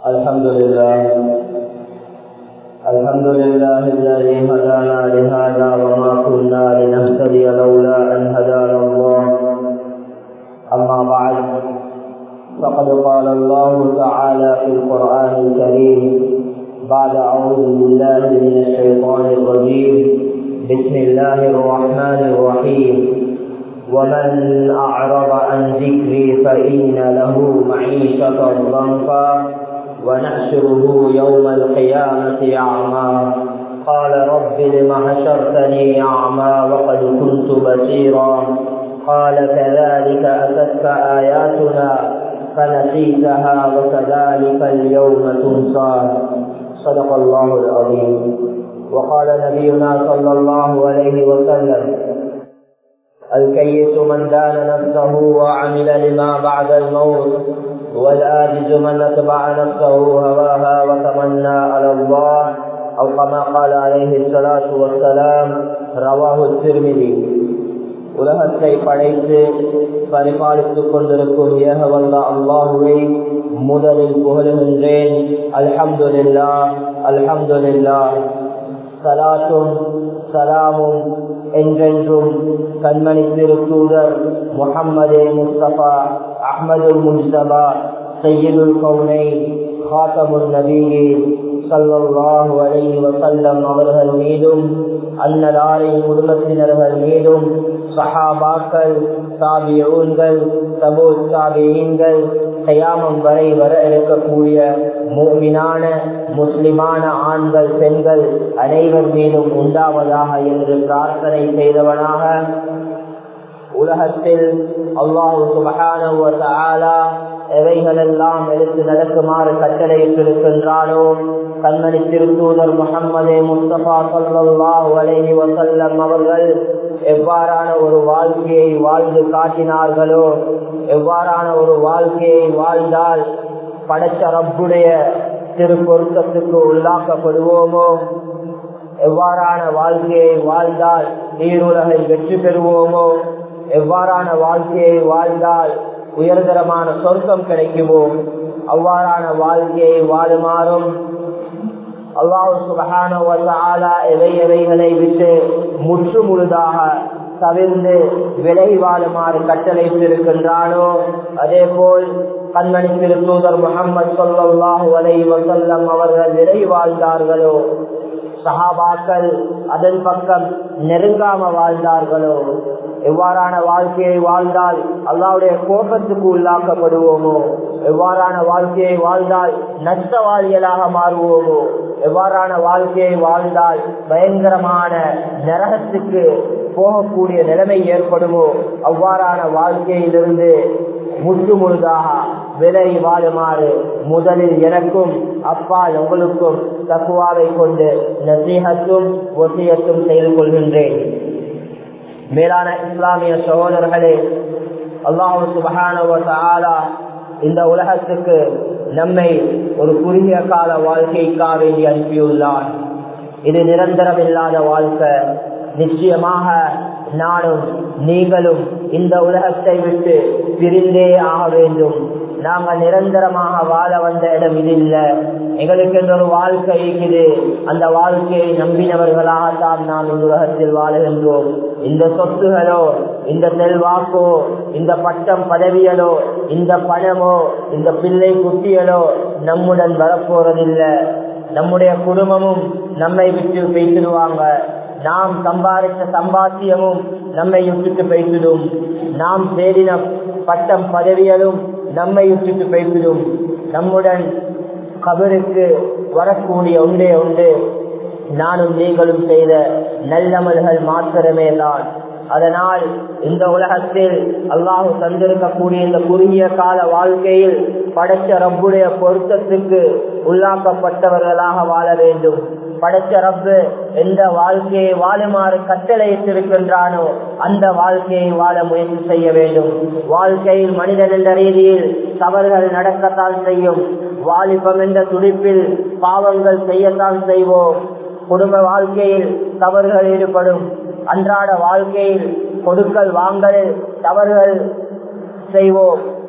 الحمد لله الحمد لله الذي هدانا لهذا وما كنا لنهتدي لولا أن هدانا الله أما بعد فقد قال الله تعالى في القرآن الكريم بعد أعوذ بالله من الشيطان الرجيم بسم الله الرحمن الرحيم ومن أعرض عن ذكري فإن له معيشة ضنكا ونحشره يوم القيامة أعمى قال رب لم حشرتني أعمى وقد كنت بصيرا قال كذلك أتتك آياتنا فنسيتها وكذلك اليوم تنسى صدق الله العظيم وقال نبينا صلى الله عليه وسلم الكيس من دان نفسه وعمل لما بعد الموت والآجز من اتبع نفسه هواها وتمنى على الله أو كما قال عليه الصلاة والسلام رواه الترمذي உலகத்தை படைத்து பரிபாலித்துக் கொண்டிருக்கும் ஏகவல்ல அல்லாஹுவை முதலில் புகழுகின்றேன் அல்ஹம்துல்லா அல்ஹம்துல்லா சலாத்தும் சலாமும் என்றென்றும் கண்மணி திருத்தூதர் முகம்மதே முஸ்தபா அஹ்மதுல் முஸ்தபா சையீதுல் கவுனை ஹாத்தமுல் நபீயே சல்லாஹு அலை வசல்லம் அவர்கள் மீதும் அன்னதாரின் குடும்பத்தினர்கள் மீதும் சஹாபாக்கள் தாபியூன்கள் தபு தாபியீன்கள் கயாமம் வரை வர இருக்கக்கூடிய மூமினான முஸ்லிமான ஆண்கள் பெண்கள் அனைவர் மீதும் உண்டாவதாக என்று பிரார்த்தனை செய்தவனாக உலகத்தில் அல்லாஹு சுபகான எவைகளெல்லாம் எடுத்து நடக்குமாறு கட்டளையிட்டிருக்கின்றானோ கண்மணி திருத்தூதர் முகம்மதே முஸ்தபா சொல்லாஹு அலைஹி வசல்லம் அவர்கள் எவ்வாறான ஒரு வாழ்க்கையை வாழ்ந்து காட்டினார்களோ எவ்வாறான ஒரு வாழ்க்கையை வாழ்ந்தால் படைச்ச ரப்புடைய திருப்பொருத்தத்துக்கு உள்ளாக்கப்படுவோமோ எவ்வாறான வாழ்க்கையை வாழ்ந்தால் நீருலகை வெற்றி பெறுவோமோ எவ்வாறான வாழ்க்கையை வாழ்ந்தால் உயர்தரமான சொர்க்கம் கிடைக்குமோ அவ்வாறான வாழ்க்கையை வாழுமாறும் அல்லாஹு சுபகான எவை எவைகளை விட்டு முற்று முழுதாக தவிர்ந்து விலகி வாழுமாறு கட்டளைத்திருக்கின்றானோ அதே போல் கண்மணி திருத்தூதர் முகமது சொல்லாஹு அலை வசல்லம் அவர்கள் விலகி வாழ்ந்தார்களோ சஹாபாக்கள் அதன் பக்கம் நெருங்காம வாழ்ந்தார்களோ எவ்வாறான வாழ்க்கையை வாழ்ந்தால் அல்லாவுடைய கோபத்துக்கு உள்ளாக்கப்படுவோமோ எவ்வாறான வாழ்க்கையை வாழ்ந்தால் நஷ்டவாளிகளாக மாறுவோமோ எவ்வாறான வாழ்க்கையை வாழ்ந்தால் பயங்கரமான நரகத்துக்கு போகக்கூடிய நிலைமை ஏற்படுமோ அவ்வாறான வாழ்க்கையிலிருந்து முற்று முழுதாக விலை வாழுமாறு முதலில் எனக்கும் அப்பால் உங்களுக்கும் தக்குவாவை கொண்டு நசீகத்தும் ஒசியத்தும் செய்து கொள்கின்றேன் மேலான இஸ்லாமிய சகோதரர்களே அல்லாஹு சுபகான இந்த உலகத்துக்கு நம்மை ஒரு குறுகிய கால வாழ்க்கைக்காக வேண்டி அனுப்பியுள்ளார் இது நிரந்தரம் இல்லாத வாழ்க்கை நிச்சயமாக நானும் நீங்களும் இந்த உலகத்தை விட்டு பிரிந்தே ஆக வேண்டும் நாங்கள் நிரந்தரமாக வாழ வந்த இடம் இது இல்லை எங்களுக்கு என்ற ஒரு வாழ்க்கை இருக்குது அந்த வாழ்க்கையை நம்பினவர்களாகத்தான் நாம் இந்த உலகத்தில் வாழுகின்றோம் இந்த சொத்துகளோ இந்த செல்வாக்கோ இந்த பட்டம் பதவியலோ இந்த பணமோ இந்த பிள்ளை குட்டிகளோ நம்முடன் வரப்போறதில்லை நம்முடைய குடும்பமும் நம்மை விட்டு பேசிடுவாங்க நாம் சம்பாதித்த சம்பாத்தியமும் நம்மை விட்டுட்டு பேசிடும் நாம் தேடின பட்டம் பதவியலும் நம்மை விட்டுட்டு பேசிடும் நம்முடன் கபருக்கு வரக்கூடிய ஒன்றே ஒன்று நானும் நீங்களும் செய்த நல்லமல்கள் மாத்திரமே தான் அதனால் இந்த உலகத்தில் அல்லாஹு தந்திருக்கக்கூடிய இந்த குறுகிய கால வாழ்க்கையில் படைச்ச ரப்புடைய பொருத்தத்துக்கு உள்ளாக்கப்பட்டவர்களாக வாழ வேண்டும் படைச்ச ரப்பு எந்த வாழ்க்கையை வாழுமாறு கட்டளையிட்டிருக்கின்றானோ அந்த வாழ்க்கையை வாழ முயற்சி செய்ய வேண்டும் வாழ்க்கையில் மனிதன் என்ற ரீதியில் தவறுகள் நடக்கத்தான் செய்யும் வாலிபம் என்ற துடிப்பில் பாவங்கள் செய்யத்தான் செய்வோம் குடும்ப வாழ்க்கையில் தவறுகள் ஈடுபடும் அன்றாட வாழ்க்கையில் கொடுக்கல் வாங்கலில் தவறுகள் செய்வோம்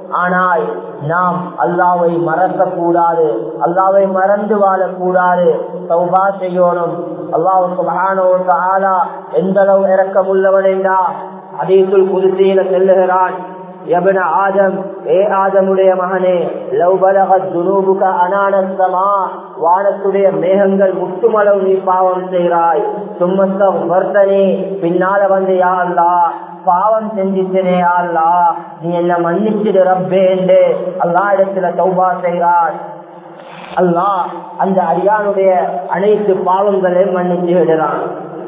ஆனால் நாம் அல்லாவை மறக்க கூடாது அல்லாவை மறந்து வாழக்கூடாது சௌபா செய்யணும் அல்லாஹ் சுபஹானோ தாலா எந்த அளவு இறக்கம் உள்ளவன் என்றா அதீசுல் குதிசையில செல்லுகிறான் யபன ஆதம் ஏ ஆதமுடைய மகனே லவ் பலகத் துனூபுக அனானஸ்தமா வானத்துடைய மேகங்கள் முட்டுமளவு நீ பாவம் செய்கிறாய் சும்மஸ்த வர்த்தனே பின்னால வந்து யா அல்லா பாவம் செஞ்சிட்டனே அல்லா நீ என்ன மன்னிச்சிடு ரப்பே என்று அல்லா இடத்துல தௌபா செய்கிறார் அல்லாஹ் அந்த அடியானுடைய அனைத்து பாவங்களையும் மன்னிச்சு விடுறான்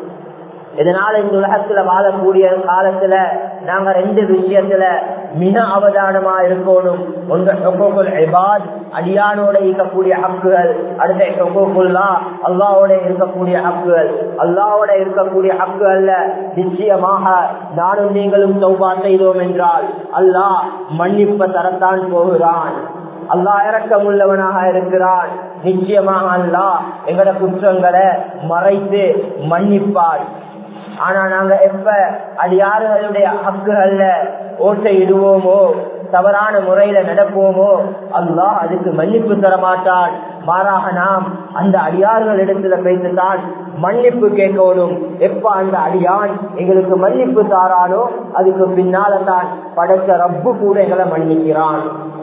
இதனால இந்த உலகத்துல வாழக்கூடிய காலத்துல நாங்க ரெண்டு விஷயத்துல மிக அவதானமா இருக்கணும் ஒன்று இபாத் அடியானோட இருக்கக்கூடிய ஹக்குகள் அடுத்த ஹொக்குல்லா அல்லாவோட இருக்கக்கூடிய ஹக்குகள் அல்லாவோட இருக்கக்கூடிய ஹக்குகள்ல நிச்சயமாக நானும் நீங்களும் சௌபா செய்தோம் என்றால் அல்லாஹ் மன்னிப்ப தரத்தான் போகிறான் அல்லாஹ் இறக்கம் உள்ளவனாக இருக்கிறான் நிச்சயமாக அல்லாஹ் எங்கட குற்றங்களை மறைத்து மன்னிப்பார் ஆனா நாங்க எப்ப அடியாறுகளுடைய ஹக்குகள்ல ஓட்டை இடுவோமோ தவறான முறையில நடப்போமோ அல்லாஹ் அதுக்கு மன்னிப்பு தர மாட்டான் மாறாக நாம் அந்த அடியார்கள் இடத்துல பேசித்தான் மன்னிப்பு கேட்கணும் எப்ப அந்த அடியான் எங்களுக்கு மன்னிப்பு தாரானோ அதுக்கு பின்னால தான் படைச்ச ரப்பு கூட எங்களை மன்னிக்கிறான்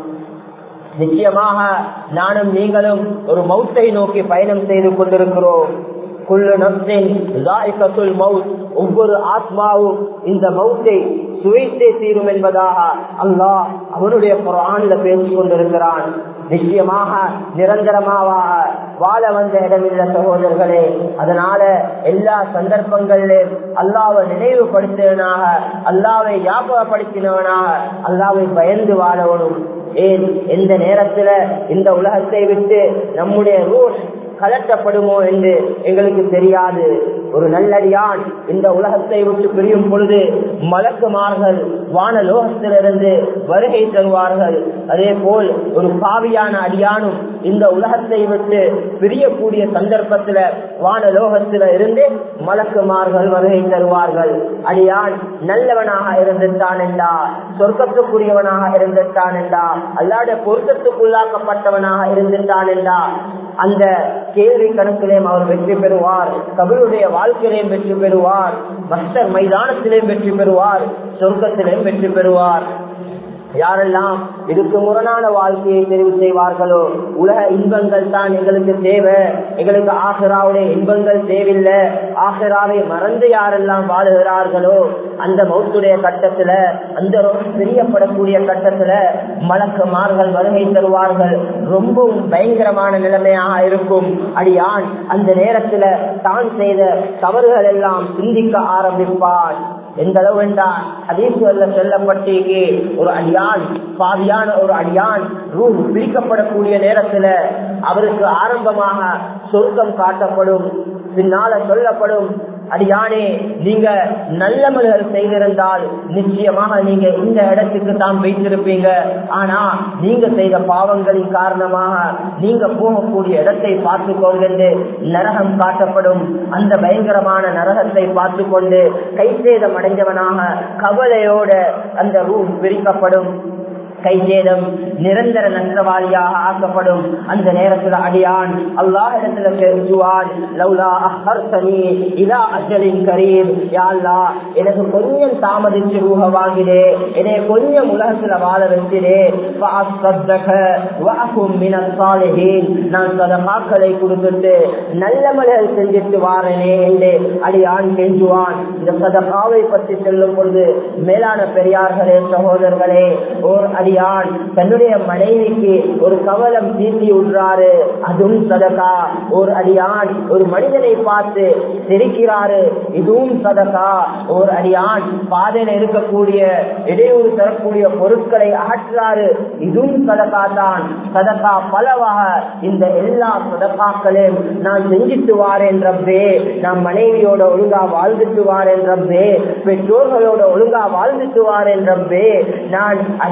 நிச்சயமாக நானும் நீங்களும் ஒரு மௌத்தை நோக்கி பயணம் செய்து கொண்டிருக்கிறோம் குள்ளு நப்சின் மவுத் ஒவ்வொரு ஆத்மாவும் இந்த மௌத்தை சுவைத்தே தீரும் என்பதாக அல்லாஹ் அவனுடைய குரானில பேசிக் கொண்டிருக்கிறான் நிச்சயமாக நிரந்தரமாக வாழ வந்த இடமில்ல சகோதரர்களே அதனால எல்லா சந்தர்ப்பங்களிலும் அல்லாவை நினைவுபடுத்தினவனாக அல்லாவை ஞாபகப்படுத்தினவனாக அல்லாவை பயந்து வாழவனும் ஏன் எந்த நேரத்துல இந்த உலகத்தை விட்டு நம்முடைய ரூட் கலட்டப்படுமோ என்று எங்களுக்கு தெரியாது ஒரு நல்லடியான் இந்த உலகத்தை விட்டு பிரியும் பொழுது மலக்குமார்கள் வானலோகத்திலிருந்து வருகை தருவார்கள் அதே போல் ஒரு பாவியான அடியானும் இந்த உலகத்தை விட்டு பிரியக்கூடிய சந்தர்ப்பத்துல வானலோகத்தில இருந்து மலக்குமார்கள் வருகை தருவார்கள் அடியான் நல்லவனாக இருந்துட்டான் என்றா சொர்க்கத்துக்குரியவனாக இருந்துட்டான் என்றா அல்லாத பொருத்தத்துக்குள்ளாக்கப்பட்டவனாக இருந்துட்டான் என்றா அந்த கேள்வி கணக்கிலேயும் அவர் வெற்றி பெறுவார் கபிலுடைய வாழ்க்கையிலையும் வெற்றி பெறுவார் மஸ்டர் மைதானத்திலேயும் வெற்றி பெறுவார் சொர்க்கத்திலேயும் வெற்றி பெறுவார் யாரெல்லாம் இதுக்கு முரணான வாழ்க்கையை தெரிவு செய்வார்களோ உலக இன்பங்கள் தான் எங்களுக்கு தேவை எங்களுக்கு ஆசிராவுடைய இன்பங்கள் தேவையில்லை ஆசிராவை மறந்து யாரெல்லாம் வாழுகிறார்களோ அந்த மௌத்துடைய கட்டத்துல அந்த பிரியப்படக்கூடிய கட்டத்துல மலக்குமார்கள் வருகை தருவார்கள் ரொம்பவும் பயங்கரமான நிலைமையாக இருக்கும் அடியான் அந்த நேரத்துல தான் செய்த தவறுகள் எல்லாம் சிந்திக்க ஆரம்பிப்பான் எந்த அளவு என்றால் அதீசுவல்ல சொல்லப்பட்டேக்கு ஒரு அடியான் பாவியான ஒரு அடியான் ரூ பிரிக்கப்படக்கூடிய நேரத்துல அவருக்கு ஆரம்பமாக சொர்க்கம் காட்டப்படும் பின்னால சொல்லப்படும் அடியானே நீங்க நல்லமல்கள் செய்திருந்தால் நிச்சயமாக நீங்க இந்த இடத்துக்கு தான் வைத்திருப்பீங்க ஆனா நீங்க செய்த பாவங்களின் காரணமாக நீங்க போகக்கூடிய இடத்தை பார்த்து கொண்டு நரகம் காட்டப்படும் அந்த பயங்கரமான நரகத்தை பார்த்து கொண்டு கைசேதம் அடைஞ்சவனாக கவலையோட அந்த ரூம் பிரிக்கப்படும் கைசேதம் நிரந்தர நஷ்டவாளியாக ஆக்கப்படும் அந்த நேரத்தில் அடியான் அல்லாஹ் இடத்துல பேசுவான் லவ்லா அஹர்தனி இதா அஜலின் கரீம் யா அல்லாஹ் எனக்கு கொஞ்சம் தாமதிச்சு ரூஹ வாங்கிடே என்னை கொஞ்சம் உலகத்துல வாழ வச்சிடே நான் சதமாக்களை கொடுத்துட்டு நல்லமல்கள் செஞ்சுட்டு வாரனே என்று அடியான் கெஞ்சுவான் இந்த சதகாவை பற்றி சொல்லும் பொழுது மேலான பெரியார்களே சகோதரர்களே ஓர் அடியான் தன்னுடைய மனைவிக்கு ஒரு கவலம் தீட்டி விடுறாரு அதுவும் சதகா ஒரு அடியான் ஒரு மனிதனை பார்த்து சிரிக்கிறாரு இதுவும் சதகா ஒரு அடியான் பாதையில இருக்கக்கூடிய இடையூறு தரக்கூடிய பொருட்களை அகற்றாரு இதுவும் சதகா தான் சதகா பலவாக இந்த எல்லா சதகாக்களையும் நான் செஞ்சுட்டு வாரேன் ரப்பே நான் மனைவியோட ஒழுங்கா வாழ்ந்துட்டு வாரேன் ரப்பே பெற்றோர்களோட ஒழுங்கா வாழ்ந்துட்டு வாரேன் ரப்பே நான் அடியார்கள்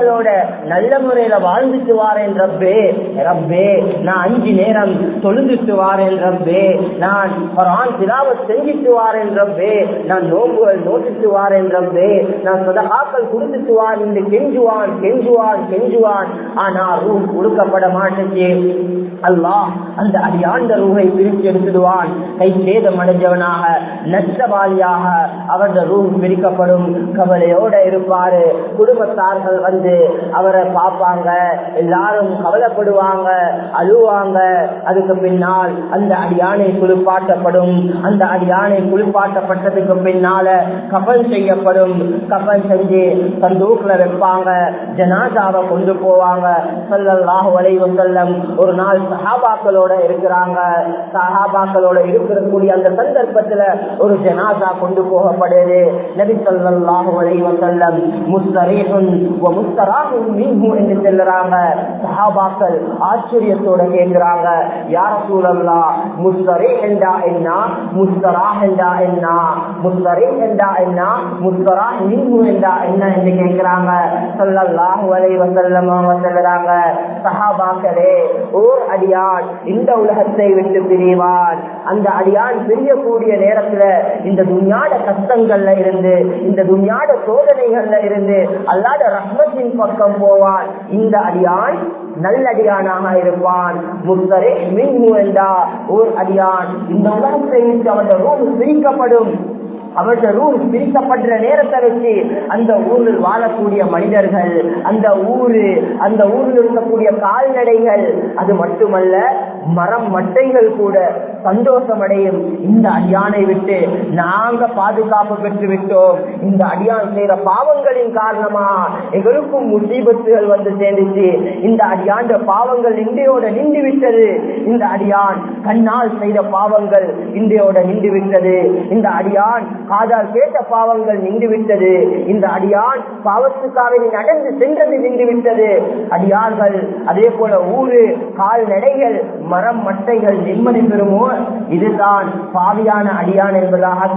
மக்களோட நல்ல முறையில வாழ்ந்துட்டு வாரேன் ரப்பே ரப்பே நான் அஞ்சு நேரம் தொழுந்துட்டு வாரேன் ரப்பே நான் குரான் திலாவத் செஞ்சுட்டு வாரேன் ரப்பே நான் நோம்புகள் நோட்டிட்டு வாரேன் ரப்பே நான் சதகாக்கள் கொடுத்துட்டு வார் என்று கெஞ்சுவான் கெஞ்சுவான் கெஞ்சுவான் ஆனா ரூ கொடுக்கப்பட மாட்டேச்சு அல்லாஹ் அந்த அடியாண்ட ரூஹை பிரித்து எடுத்துடுவான் கை சேதம் அடைஞ்சவனாக நஷ்டவாளியாக அவரது ரூஹ் பிரிக்கப்படும் கவலையோட இருப்பாரு குடும்பத்தார்கள் வந்து அவரை பார்ப்பாங்க எல்லாரும் கவலைப்படுவாங்க அழுவாங்க அதுக்கு பின்னால் அந்த அடியானை குளிப்பாட்டப்படும் அந்த அடியானை குளிப்பாட்டப்பட்டதுக்கு பின்னால கபன் செய்யப்படும் கபன் செஞ்சு சந்தூக்ல வைப்பாங்க ஜனாதாவை கொண்டு போவாங்க சொல்லல்லாஹு அலைவ செல்லம் ஒரு நாள் சஹாபாக்களோட இருக்கிறாங்க சஹாபாக்களோட இருக்கக்கூடிய அந்த சந்தர்ப்பத்துல ஒரு ஜனாதா கொண்டு போகப்படுது நபி சொல்லல்லாஹு அலைவ செல்லம் முஸ்தரீஹுன் வ முஸ்தராஹுன் மின்ஹு என்று சொல்லுறாங்க சஹாபாக்கள் ஆச்சரியத்தோட கேட்கிறாங்க யார சூழல்லா முஸ்தரீ என்றா என்ன முஸ்தரா என்றா என்ன முஸ்தரீ என்றா என்ன முஸ்தரா மின்ஹு என்றா என்ன என்று கேட்கிறாங்க சொல்லல்லாஹு அலைவ செல்லம் அவங்க சொல்லுறாங்க சஹாபாக்களே ஓர் அடியான் இந்த உலகத்தை விட்டு பிரிவான் அந்த அடியான் பிரியக்கூடிய நேரத்துல இந்த துணியாட கஷ்டங்கள்ல இருந்து இந்த துணியாட சோதனைகள்ல இருந்து அல்லாத ரஹ்மத்தின் பக்கம் போவான் இந்த அடியான் நல்லடியானாக இருப்பான் முஸ்தரே மின்ஹு என்றா ஓர் அடியான் இந்த உலகத்தை விட்டு அவன் ரூம் பிரிக்கப்படும் அவருடைய ரூல் பிரிக்கப்படுற நேரத்தை வச்சு அந்த ஊரில் வாழக்கூடிய மனிதர்கள் அந்த ஊரு அந்த ஊரில் இருக்கக்கூடிய கால்நடைகள் அது மட்டுமல்ல மரம் மட்டைகள் கூட சந்தோஷம் அடையும் இந்த அடியானை விட்டு நாங்க பாதுகாப்பு பெற்று விட்டோம் இந்த அடியான் செய்யற பாவங்களின் காரணமா எங்களுக்கும் முசீபத்துகள் வந்து சேர்ந்துச்சு இந்த அடியாண்ட பாவங்கள் இந்தியோட நின்று விட்டது இந்த அடியான் கண்ணால் செய்த பாவங்கள் இந்தியோட நின்று விட்டது இந்த அடியான் காதால் கேட்ட பாவங்கள் நின்று விட்டது இந்த அடியான் பாவத்துக்காக நடந்து சென்றது நின்று விட்டது அடியார்கள் அதே போல ஊரு கால்நடைகள் மரம் மட்டைகள் நிம்மதி பெறுமோ இதுதான் பாவியான அடியான் என்பதாக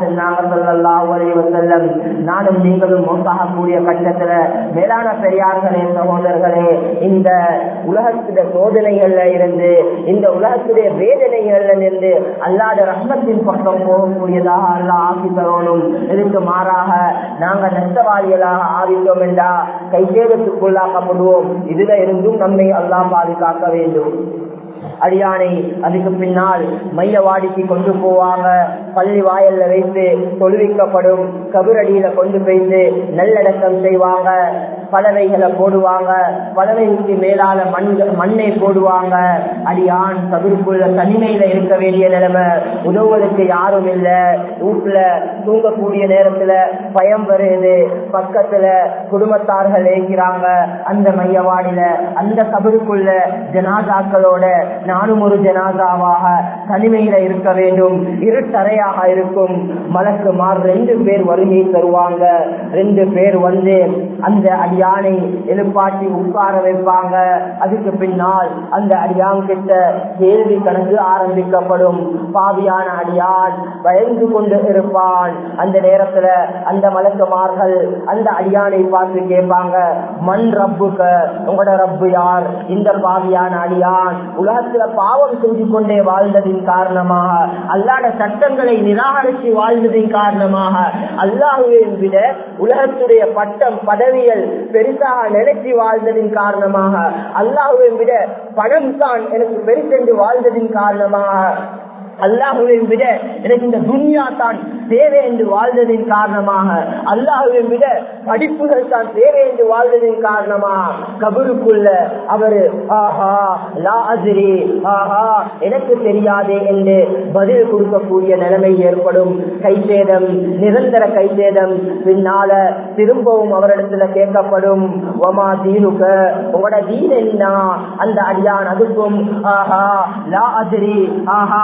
செல்லம் நானும் நீங்களும் மோசாகக்கூடிய கட்டத்துல மேலான பெரியார்களே சகோதரர்களே இந்த உலகத்துடைய சோதனைகள்ல இருந்து இந்த உலகத்துடைய வேதனைகள்ல இருந்து அல்லாத ரத்னத்தின் பக்கம் போகக்கூடியதாக அல்லா ஆக்கி தரணும் இதுக்கு மாறாக நாங்க நஷ்டவாதிகளாக ஆவித்தோம் என்றா கைசேதத்துக்குள்ளாக்கப்படுவோம் இதுல இருந்தும் நம்மை அல்லாம் பாதுகாக்க வேண்டும் அடியானை அதுக்கு பின்னால் மையவாடிக்கு கொண்டு போவாங்க பள்ளி வாயல்ல வைத்து தொழுவிக்கப்படும் கபரடியில கொண்டு போயிட்டு நல்லடக்கம் செய்வாங்க பலவைகளை போடுவாங்க பலவைக்கு மேலால மண் மண்ணை போடுவாங்க அடியான் கபிற்குள்ள தனிமையில இருக்க வேண்டிய நிலைமை உதவுவதற்கு யாரும் இல்ல வீட்டுல தூங்கக்கூடிய நேரத்துல பயம் வருது பக்கத்துல குடும்பத்தார்கள் இருக்கிறாங்க அந்த மையவாடியில அந்த கபருக்குள்ள ஜனாதாக்களோட நானும் ஒரு ஜனாதாவாக தனிமையில இருக்க வேண்டும் இருட்டறையாக இருக்கும் மலக்கு மார் ரெண்டு பேர் வருகை தருவாங்க ரெண்டு பேர் வந்து அந்த அடியானை எழுப்பாட்டி உட்கார வைப்பாங்க அதுக்கு பின்னால் அந்த அடியான் கிட்ட கேள்வி கணக்கு ஆரம்பிக்கப்படும் பாவியான அடியான் பயந்து கொண்டு இருப்பான் அந்த நேரத்துல அந்த மலக்குமார்கள் அந்த அடியானை பார்த்து கேட்பாங்க மண் ரப்புக்க உங்களோட ரப்பு யார் இந்த பாவியான அடியான் உலகத்துல பாவம் செஞ்சு கொண்டே வாழ்ந்ததின் காரணமாக அல்லாத சட்டங்களை நிராகரித்து வாழ்ந்ததின் காரணமாக அல்லாஹுவை விட உலகத்துடைய பட்டம் பதவிகள் பெருசாக நினைச்சு வாழ்ந்ததின் காரணமாக அல்லாஹுவை விட பணம் தான் எனக்கு பெருசென்று வாழ்ந்ததின் காரணமாக அல்லாஹுவை விட எனக்கு இந்த துன்யா தான் தேவை என்று வாழ்ந்ததின் காரணமாக அல்லாஹுவை விட படிப்புகள் தான் தேவை என்று வாழ்ந்ததின் காரணமாக கபருக்குள்ள அவரு ஆஹா லா அசிரி ஆஹா எனக்கு தெரியாதே என்று பதில் கொடுக்கக்கூடிய நிலைமை ஏற்படும் கைசேதம் நிரந்தர கைசேதம் பின்னால திரும்பவும் அவரிடத்துல கேட்கப்படும் ஒமா தீனுக்க உங்களோட தீன் என்ன அந்த அடியான் அதுக்கும் ஆஹா லா அசிரி ஆஹா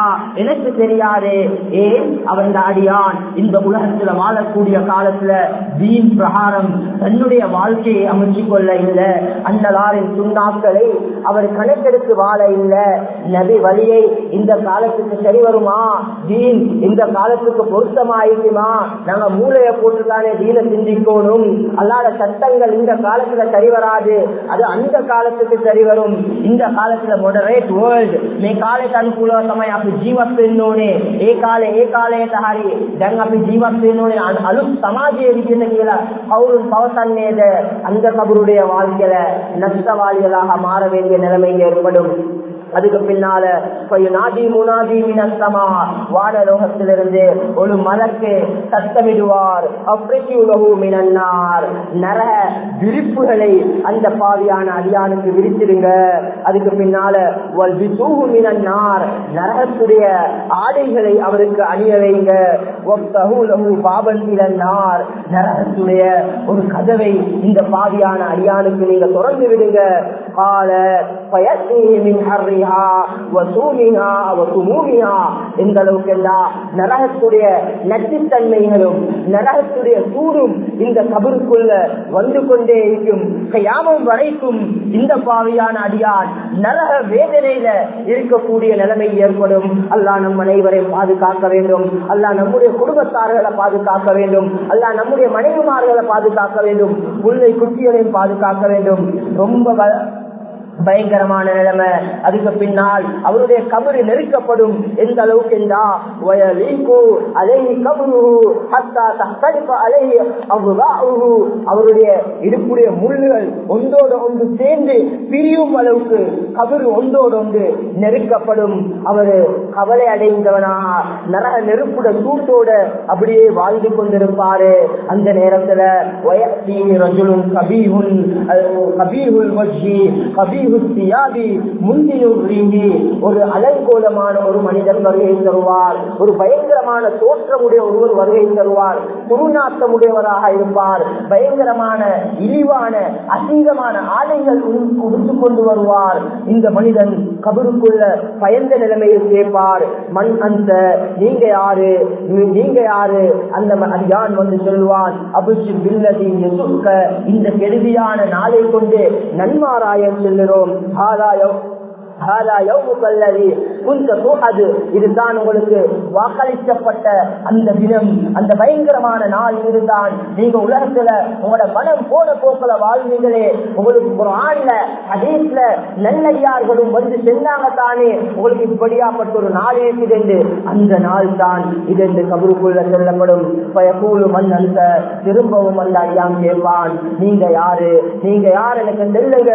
எனக்கு தெரியாது ஏன் அவன் அடியான் இந்த உலகத்துல வாழக்கூடிய காலத்துல தீன் பிரகாரம் தன்னுடைய வாழ்க்கையை அமைச்சு கொள்ள இல்லை அன்னலாரின் சுண்ணாக்களை அவர் கணக்கெடுத்து வாழ இல்லை நபி வழியை இந்த காலத்துக்கு சரி வருமா தீன் இந்த காலத்துக்கு பொருத்தமாயிருக்குமா நாங்க மூளைய போட்டுதானே தீன சிந்திக்கணும் அல்லாத சட்டங்கள் இந்த காலத்துல சரி வராது அது அந்த காலத்துக்கு சரி வரும் இந்த காலத்துல மொடரேட் வேர்ல்ड මේ කාලෙට අනුකූලව තමයි අපි ජීවත් වෙන්න ඕනේ ඒ කාලේ ඒ කාලයට හරි දැන් අපි ජීවත් වෙන්න ඕනේ අලුත් සමාජයේ විදිහට කියලා කවුරුන් පවසන්නේද அந்த கபருடைய வாழ்க்கையில நஷ்டவாளிகளாக மாற வேண்டிய நிலைமை ஏற்படும் அதுக்கு பின்னால நாதி முனாதி மினஸ்தமா வானலோகத்திலிருந்து ஒரு மலக்கு சத்தமிடுவார் அப்ரிக்கு உலகு மினன்னார் நரக விரிப்புகளை அந்த பாவியான அடியானுக்கு விரிச்சிடுங்க அதுக்கு பின்னால மினன்னார் நரகத்துடைய ஆடைகளை அவருக்கு அணிய வைங்க பாபன் இழந்தார் நரகத்துடைய ஒரு கதவை இந்த பாவியான அடியானுக்கு நீங்க திறந்து விடுங்க கால பயத்தீமின் ஹர்ரிஹா வசூமிஹா வசுமூமிஹா எந்த அளவுக்கு எல்லாம் நரகத்துடைய நச்சுத்தன்மைகளும் நரகத்துடைய சூடும் இந்த கபருக்குள்ள வந்து கொண்டே இருக்கும் கையாமம் வரைக்கும் இந்த பாவியான அடியான் நரக வேதனையில இருக்கக்கூடிய நிலைமை ஏற்படும் அல்லா நம் அனைவரையும் பாதுகாக்க வேண்டும் அல்லா நம்முடைய குடும்பத்தார்களை பாதுகாக்க வேண்டும் அல்லா நம்முடைய மனைவிமார்களை பாதுகாக்க வேண்டும் புள்ளை குட்டிகளையும் பாதுகாக்க வேண்டும் ரொம்ப பயங்கரமான நிலைமை அதுக்கு பின்னால் அவருடைய கபரு நெருக்கப்படும் எந்த அளவுக்கு அவருடைய இடுப்புடைய முள்ளுகள் ஒன்றோடு ஒன்று சேர்ந்து பிரியும் அளவுக்கு கபரு ஒன்றோடு ஒன்று நெருக்கப்படும் அவரு கவலை அடைந்தவனாக நரக நெருப்புட சூட்டோட அப்படியே வாழ்ந்து கொண்டிருப்பாரு அந்த நேரத்துல வயசி ரஜுலும் கபீஹுன் கபீஹுல் வஜ்ஜி கபீஹுல் தியாபி முந்தினுர் ரீஹி ஒரு அலங்கோலமான ஒரு மனிதன் வருகை தருவார் ஒரு பயங்கரமான தோற்றமுடைய ஒருவர் வருகை தருவார் குருநாத்தமுடையவராக இருப்பார் பயங்கரமான இழிவான அசிங்கமான ஆடைகள் உடுத்துக் கொண்டு வருவார் இந்த மனிதன் கபருக்குள்ள பயந்த நிலைமையில் கேட்பார் மண் அந்த நீங்க யாரு நீங்க யாரு அந்த யான் வந்து சொல்வான் அபிஷு பில்லதி இந்த கெடுதியான நாளை கொண்டு நன்மாராயம் செல்லுறோம் ஆதாயம் இதுதான் உங்களுக்கு வாக்களிக்கப்பட்ட அந்த தினம் அந்த பயங்கரமான நாள் இதுதான் நீங்க உலகத்துல உங்களோட மனம் போன போக்குல வாழ்வீங்களே உங்களுக்கு ஒரு ஆண்ல அதேஸ்ல நல்லடியார்களும் வந்து சென்றாங்க தானே உங்களுக்கு இப்படியாப்பட்ட ஒரு நாள் இருக்குது என்று அந்த நாள் தான் இது என்று கபருக்குள்ள சொல்லப்படும் பயக்கூலு மண் அந்த திரும்பவும் அந்த அடியான் கேட்பான் நீங்க யாரு நீங்க யார் எனக்கு சொல்லுங்க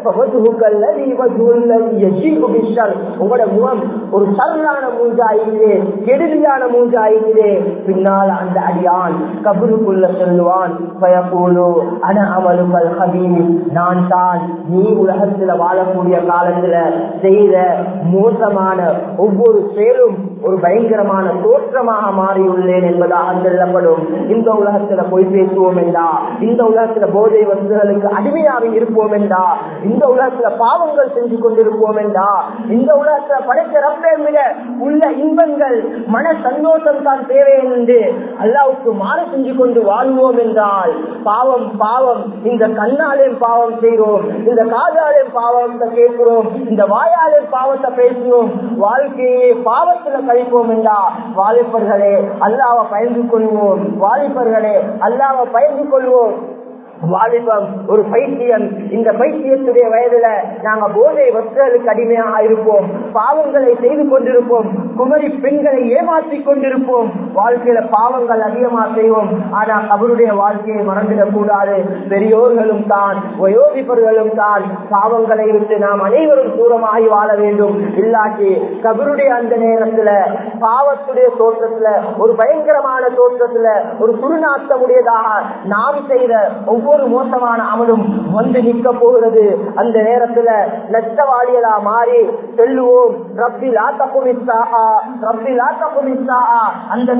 உங்களோட முகம் ஒரு சரளான மூஞ்சாயிலே கெடுதியான மூஞ்சாயிலே பின்னால் அந்த அடியான் கபருக்குள்ள சொல்லுவான் பயப்போலோ அன அமலுகள் கபீர் நான் தான் நீ உலகத்துல வாழக்கூடிய காலத்துல செய்த மோசமான ஒவ்வொரு செயலும் ஒரு பயங்கரமான தோற்றமாக மாறியுள்ளேன் என்பதாக சொல்லப்படும் இந்த உலகத்துல பொய் பேசுவோம் என்றா இந்த உலகத்துல போதை வசதிகளுக்கு அடிமையாக இருப்போம் என்றா இந்த உலகத்துல பாவங்கள் செஞ்சு கொண்டிருப்போம் என்றா இந்த உலகத்துல படைத்த ரப்பை விட உள்ள இன்பங்கள் மன சந்தோஷம் தான் தேவை என்று அல்லாவுக்கு மாறு செஞ்சு கொண்டு வாழ்வோம் என்றால் பாவம் பாவம் இந்த கண்ணாலேயும் பாவம் செய்கிறோம் இந்த காதாலேயும் பாவத்தை கேட்கிறோம் இந்த வாயாலேயும் பாவத்தை பேசுகிறோம் வாழ்க்கையே பாவத்துல கழிப்போம் என்றா வாலிபர்களே அல்லாவை பயந்து கொள்வோம் வாலிபர்களே அல்லாவை பயந்து கொள்வோம் வாலிபம் ஒரு பைத்தியம் இந்த பைத்தியத்துடைய வயதுல நாங்க போதை வஸ்தலுக்கு அடிமையாக இருப்போம் பாவங்களை செய்து கொண்டிருப்போம் குமரி பெண்களை ஏமாற்றி கொண்டிருப்போம் வாழ்க்கையில பாவங்கள் அதிகமாக செய்வோம் ஆனா அவருடைய வாழ்க்கையை மறந்துடக் கூடாது பெரியோர்களும் தான் வயோதிபர்களும் தான் பாவங்களை விட்டு நாம் அனைவரும் தூரமாகி வாழ வேண்டும் இல்லாட்டி கபருடைய அந்த நேரத்துல பாவத்துடைய தோற்றத்துல ஒரு பயங்கரமான தோற்றத்துல ஒரு துருநாட்டமுடையதாக நாம் செய்த ஒவ்வொரு மோசமான அமலும் வந்து நிற்க போகிறது அந்த நேரத்துல நஷ்டவாளியலா மாறி செல்லுவோம் ரப்பி லாத்தகுமிஸ்தாஹா ரப்பி லாத்தகுமிஸ்தாஹா அந்த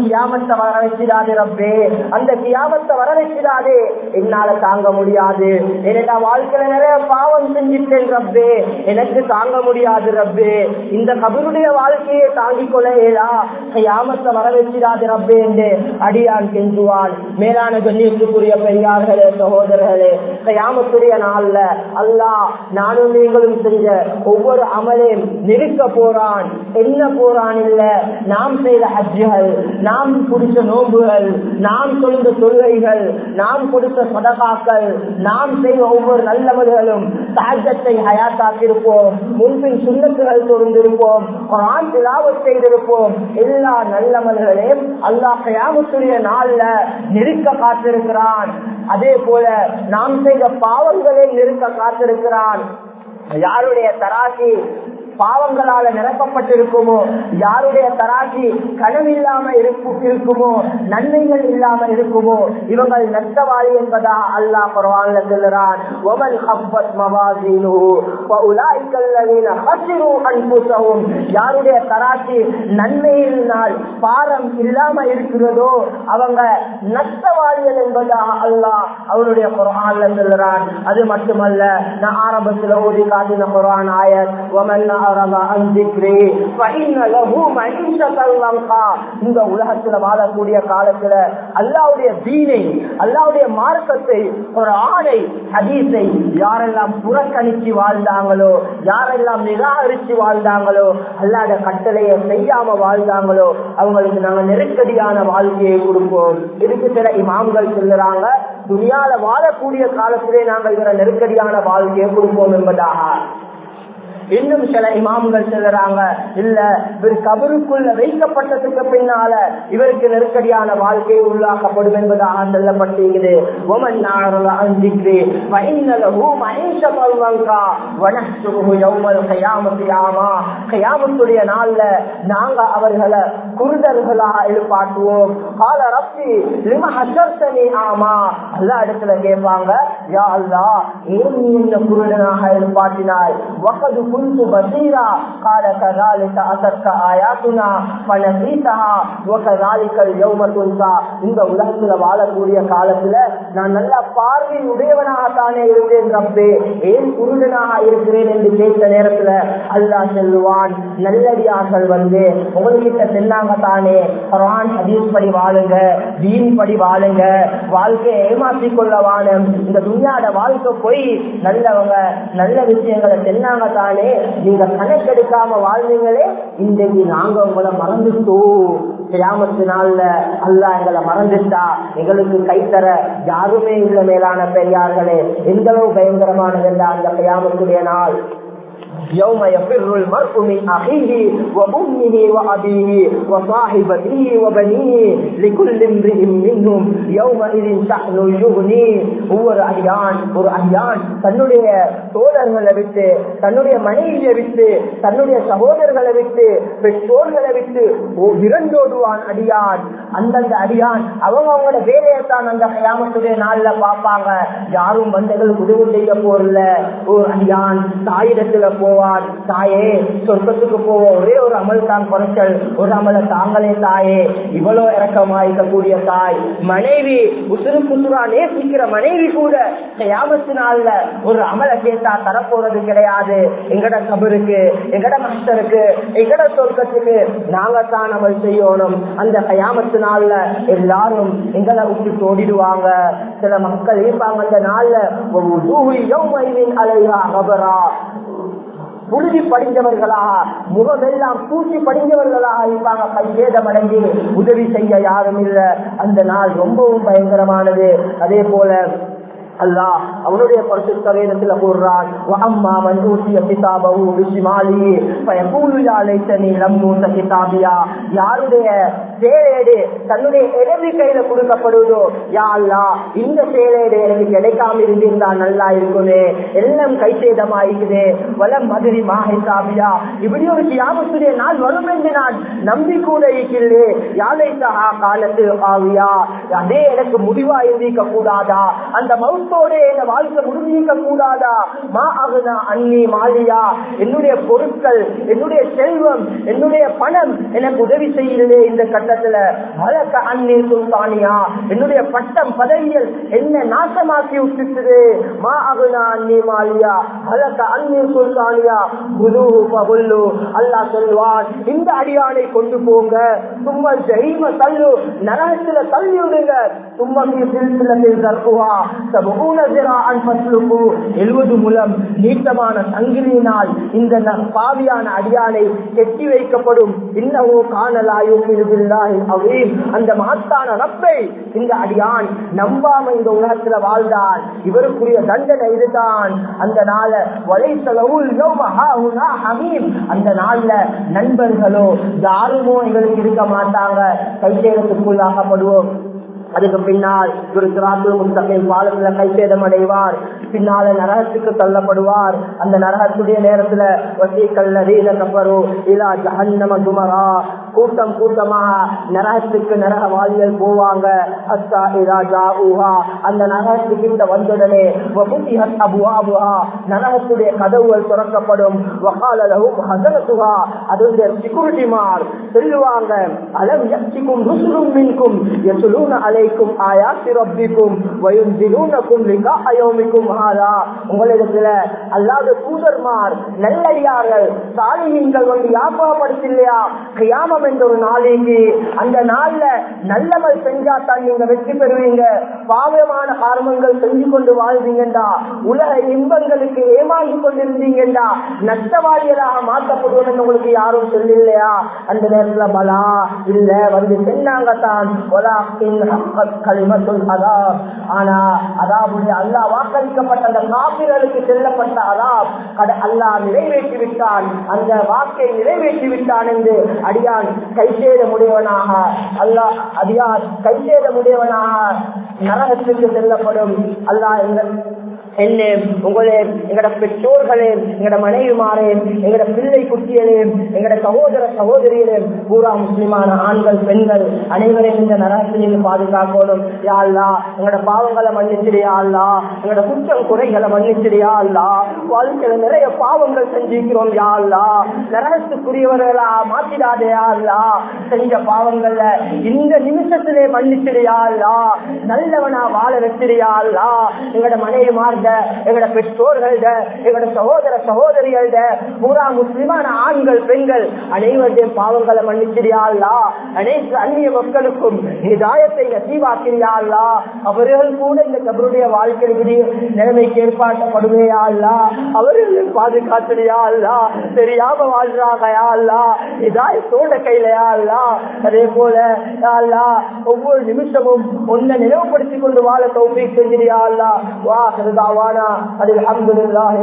கியாமத்தை வர வச்சிடாது ரப்பே அந்த கியாமத்தை வர வச்சிடாதே என்னால தாங்க முடியாது என்னடா வாழ்க்கையில நிறைய பாவம் செஞ்சிட்டேன் ரப்பே எனக்கு தாங்க முடியாது ரப்பே இந்த கபருடைய வாழ்க்கையை தாங்கிக் கொள்ள இயலா கியாமத்தை வர வச்சிடாது ரப்பே என்று அடியான் கெஞ்சுவான் மேலான கண்ணியத்துக்குரிய பெரியார்களே சகோதரர்களே கியாமத்துடைய நாள்ல அல்லாஹ் நானும் நீங்களும் செஞ்ச ஒவ்வொரு அமலையும் நிறுக்க போறான் என்ன போறான் இல்ல நாம் செய்த ஹஜ்ஜுகள் நாம் குடித்த நோன்புகள் நாம் சொல்ந்த தொழுகைகள் நாம் கொடுத்த சதகாக்கள் நாம் செய்த ஒவ்வொரு நல்லவர்களும் சாஜத்தை ஹயாத்தாக்கியிருப்போம் முன்பின் சுண்ணத்துகள் தொடர்ந்திருப்போம் குரான் திலாவத் செய்திருப்போம் எல்லா நல்லவர்களையும் அல்லாஹ் கயாமத்துடைய நாள்ல நெருக்க காத்திருக்கிறான் அதே போல நாம் செய்த பாவங்களை நெருக்க காத்திருக்கிறான் யாருடைய தராசி பாவங்களால நிரப்பப்பட்டிருக்குமோ யாருடைய தராசி கனவில்லாம இருக்குமோ நன்மைகள் இல்லாம இருக்குமோ இவங்கள் நஷ்டவாளி என்பதா அல்லாஹ் குர்ஆன்ல சொல்லுறான் ومن خفت موازينه فاولئك الذين خسروا انفسهم யாருடைய தராசி நன்மையினால் பாரம் இல்லாம இருக்கிறதோ அவங்க நஷ்டவாளிகள் என்பதா அல்லாஹ் அவருடைய குர்ஆன்ல சொல்லுறான் அது மட்டுமல்ல நான் ஆரம்பத்தில் ஓதி காட்டின குர்ஆன் ஆயத் ومن أعرض عن ذكري فإن له معيشة ضنكا இந்த உலகத்துல வாழக்கூடிய காலத்துல அல்லாவுடைய தீனை அல்லாவுடைய மார்க்கத்தை ஒரு ஆணை ஹதீஸை யாரெல்லாம் புறக்கணிச்சு வாழ்ந்தாங்களோ யாரெல்லாம் நிராகரிச்சு வாழ்ந்தாங்களோ அல்லாத கட்டளையை செய்யாம வாழ்ந்தாங்களோ அவங்களுக்கு நாங்க நெருக்கடியான வாழ்க்கையை கொடுப்போம் இதுக்கு சில இமாம்கள் சொல்லுறாங்க துணியால வாழக்கூடிய காலத்திலே நாங்கள் இவர நெருக்கடியான வாழ்க்கையை கொடுப்போம் என்பதாக இன்னும் சில இமாம்கள் சொல்லுறாங்க இல்ல இவர் கபருக்குள்ள வைக்கப்பட்டதுக்கு பின்னால இவருக்கு நெருக்கடியான வாழ்க்கை உள்ளாக்கப்படும் என்பதாக சொல்லப்பட்டிருக்குது ஒமன் அஞ்சிக்கிறே கயாமத்துடைய நாள்ல நாங்க அவர்களை குருடர்களாக எழுப்பாட்டுவோம் கால ரப்பி லிம ஹசர்த்தனி ஆமா எல்லா இடத்துல கேட்பாங்க யா அல்லா ஏன் நீ இந்த குருடனாக எழுப்பாட்டினாய் வகது كنت بصيرا قال كذلك أتتك آياتنا فنسيتها وكذلك اليوم تنسى இந்த உலகத்துல வாழக்கூடிய காலத்துல நான் நல்ல பார்வை உடையவனாகத்தானே இருந்தேன் ரப்பே ஏன் குருடனாக இருக்கிறேன் என்று கேட்ட நேரத்துல அல்லாஹ் செல்வான் நல்லடியார்கள் வந்து உங்ககிட்ட சென்னாங்க தானே குரான் ஹதீஸ் படி வாழுங்க தீன் படி வாழுங்க வாழ்க்கையை ஏமாற்றி கொள்ள வாழும் இந்த துணியாட வாழ்க்கை போய் நல்லவங்க நல்ல விஷயங்களை சென்னாங்க தானே நீங்க கணக்கெடுக்காம வாழ்ந்தீங்களே இன்றைக்கு நாங்க உங்களை மறந்துட்டோம் கியாமத்து நாள்ல அல்லா எங்களை மறந்துட்டா எங்களுக்கு கைத்தர யாருமே இல்ல மேலான பெரியார்களே எந்த அளவு பயங்கரமானது அந்த கியாமத்துடைய நாள் يوم يفر المرء من أخيه وأمه وأبيه وصاحبته وبنيه لكل امرئ منهم يومئذ شأن يغني ஒவ்வொரு அடியான் ஒரு அடியான் தன்னுடைய தோழர்களை விட்டு தன்னுடைய மனைவியை விட்டு தன்னுடைய சகோதரர்களை விட்டு பெற்றோர்களை விட்டு விரண்டோடுவான் அடியான் அந்தந்த அடியான் அவங்க அவங்களோட வேலையைத்தான் அந்த கயாமத்துடைய நாள்ல பார்ப்பாங்க யாரும் வந்தங்களுக்கு உதவி செய்ய போறல ஒரு அடியான் தாயிடத்துல போவான் தாயே சொர்க்கத்துக்கு போவோம் ஒரே ஒரு அமல் தான் குறைச்சல் ஒரு அமல தாங்களே தாயே இவ்வளவு இறக்கமாயிருக்கக்கூடிய தாய் மனைவி உசுறு புசுரா நேசிக்கிற மனைவி கூட யாபத்து நாள்ல ஒரு அமல கேட்டா தரப்போறது கிடையாது எங்கட கபருக்கு எங்கட மஸ்டருக்கு எங்கட சொர்க்கத்துக்கு நாங்க தான் அமல் செய்யணும் அந்த கயாமத்து நாள்ல எல்லாரும் எங்களை விட்டு தோடிடுவாங்க சில மக்கள் இருப்பாங்க அந்த நாள்ல அலையா அகபரா புழுதி படிஞ்சவர்களாக முகமெல்லாம் பூசி படிஞ்சவர்களாக இருப்பாங்க கையேதம் அடைஞ்சு உதவி செய்ய யாரும் இல்லை அந்த நாள் ரொம்பவும் பயங்கரமானது அதே போல அல்லாஹ் அவனுடைய பரிசுத்த வேதத்துல கூறுறான் வஅம்மா மன் ஊசிய கிதாபஹு பிஷிமாலி ஃபயகூலு யா லைத்தனி லம் ஊத கிதாபியா யாருடைய சேலேடு தன்னுடைய இடது கையில கொடுக்கப்படுவதோ யா அல்லாஹ் இந்த சேலேடு எனக்கு கிடைக்காம இருந்திருந்தா நல்லா இருக்குமே எல்லாம் கை சேதமாயிருக்குது வலம் மதுரி மாஹிசாபியா இப்படி ஒரு கியாமத்துடைய நாள் வரும் என்று நான் நம்பி கூட இருக்கிறே யாழை சஹா காலத்து ஆவியா அதே எனக்கு முடிவா இருந்திருக்க கூடாதா அந்த மவுத் மௌத்தோட என் வாழ்க்கை முடிஞ்சிக்க கூடாதா மா அகுனா அன்னி மாலியா என்னுடைய பொருட்கள் என்னுடைய செல்வம் என்னுடைய பணம் எனக்கு உதவி செய்யலே இந்த கட்டத்துல வழக்க அன்னி சுல்தானியா என்னுடைய பட்டம் பதவிகள் என்ன நாசமாக்கி விட்டுட்டு மா அகுனா அன்னி மாலியா வழக்க அன்னி சுல்தானியா குரு பகுல்லு அல்லாஹ் சொல்வான் இந்த அடியானை கொண்டு போங்க சும்மா ஜெய்ம தள்ளு நரகத்துல தள்ளி விடுங்க சும்மா சிலத்தில் தற்குவா எழுபது முலம் நீட்டமான சங்கிலியினால் இந்த ந- பாவியான அடியானை கெட்டி வைக்கப்படும் இன்னவோ காணலாயும் அவையும் அந்த மாத்தான ரப்பை இந்த அடியான் நம்பாம இந்த உலகத்துல வாழ்ந்தான் இவருக்குரிய தண்டனை இதுதான் அந்த நாள வலைத்தளவுல் ஹமீம் அந்த நாள்ல நண்பர்களோ யாருமோ எங்களுக்கு இருக்க மாட்டாங்க கைசேதத்துக்குள்ளாகப்படுவோம் அதுக்கு பின்னால் ஒரு சிராத்துல் முஸ்தகின் பாலத்துல கைசேதம் அடைவார் பின்னால நரகத்துக்கு தள்ளப்படுவார் அந்த நரகத்துடைய நேரத்துல வசீக்கல்லதீன கப்பரோ இலா ஜஹன்னம துமரா கூட்டம் கூட்டமா நரகத்துக்கு நரகவாதிகள் போவாங்க அஸ்தா இலா ஜாஊஹா அந்த நரகத்துக்கிட்ட வந்தவுடனே வபுதிஹத் அபுவாபுஹா நரகத்துடைய கதவுகள் திறக்கப்படும் வகால லஹும் ஹஸனத்துஹா அதனுடைய செக்யூரிட்டி மார் சொல்லுவாங்க அலம் யக்திக்கும் ருசுலும் மின்கும் யசுலூன அலைக்கும் ஆயாத்தி ரப்பிக்கும் வயுன்சிலூனக்கும் லிகா அயோமிக்கும் ஹாதா உங்களிடத்துல அல்லாத தூதர்மார் நல்லடியார்கள் சாலிமீன்கள் வந்து யாபகப்படுத்தலையா கியாமம் என்ற ஒரு நாளைக்கு அந்த நாள்ல நல்லமல் செஞ்சா தான் நீங்க வெற்றி பெறுவீங்க பாவமான காரணங்கள் செஞ்சு கொண்டு வாழ்வீங்கடா உலக இன்பங்களுக்கு ஏமாந்து கொண்டிருந்தீங்கடா நஷ்டவாதிகளாக மாற்றப்படுவோம் என்று உங்களுக்கு யாரும் சொல்லலையா அந்த நேரத்துல பலா இல்ல வந்து சென்னாங்க தான் ஆனா அதாவுடைய அல்லாஹ் வாக்களிக்கப்பட்ட அந்த காப்பிர்களுக்கு செல்லப்பட்ட அதாப் கட அல்லாஹ் நிறைவேற்றி விட்டான் அந்த வாக்கை நிறைவேற்றி விட்டான் என்று அடியான் கைசேத முடியவனாக அல்லாஹ் அடியான் கைசேத முடியவனாக நரகத்துக்கு செல்லப்படும் அல்லாஹ் எங்கள் என்ன உங்களே எங்கட பெற்றோர்களே எங்கட மனைவிமாரே எங்கட பிள்ளை குட்டிகளே எங்கட சகோதர சகோதரிகளே பூரா முஸ்லிமான ஆண்கள் பெண்கள் அனைவரையும் இந்த நரகத்திலிருந்து பாதுகாக்கணும் யா அல்லா எங்கட பாவங்களை மன்னிச்சிடியா அல்லா எங்கட குற்றம் குறைகளை மன்னிச்சிடியா அல்லா வாழ்க்கையில நிறைய பாவங்கள் செஞ்சிருக்கிறோம் யா அல்லா நரகத்துக்குரியவர்களா மாத்திடாதேயா அல்லா செஞ்ச பாவங்கள்ல இந்த நிமிஷத்திலே மன்னிச்சிடியா அல்லா நல்லவனா வாழ வச்சிடியா அல்லா எங்கட மனைவிமார்க எங்கட பெற்றோர்கள்ட எங்கட சகோதர சகோதரிகள்ட பூரா முஸ்லிமான ஆண்கள் பெண்கள் அனைவருடைய பாவங்களை மன்னிச்சிடியா அல்லா அனைத்து அந்நிய மக்களுக்கும் இதாயத்தை நசீவாக்கிறியா அல்லா அவர்கள் கூட இந்த கபருடைய வாழ்க்கை விடிய நிலைமைக்கு ஏற்பாட்டப்படுவையா அல்லா அவர்கள் பாதுகாத்துறியா அல்லா தெரியாம வாழ்றாங்கயா அல்லா இதாயத்தோட கையிலயா அல்லா அதே போல யா அல்லா ஒவ்வொரு நிமிஷமும் உன்னை நினைவுபடுத்திக் கொண்டு வாழ தௌஃபீக் செஞ்சிரியா அல்லா வா ஹிருதாவானா அதில் அல்ஹம்துலில்லாஹி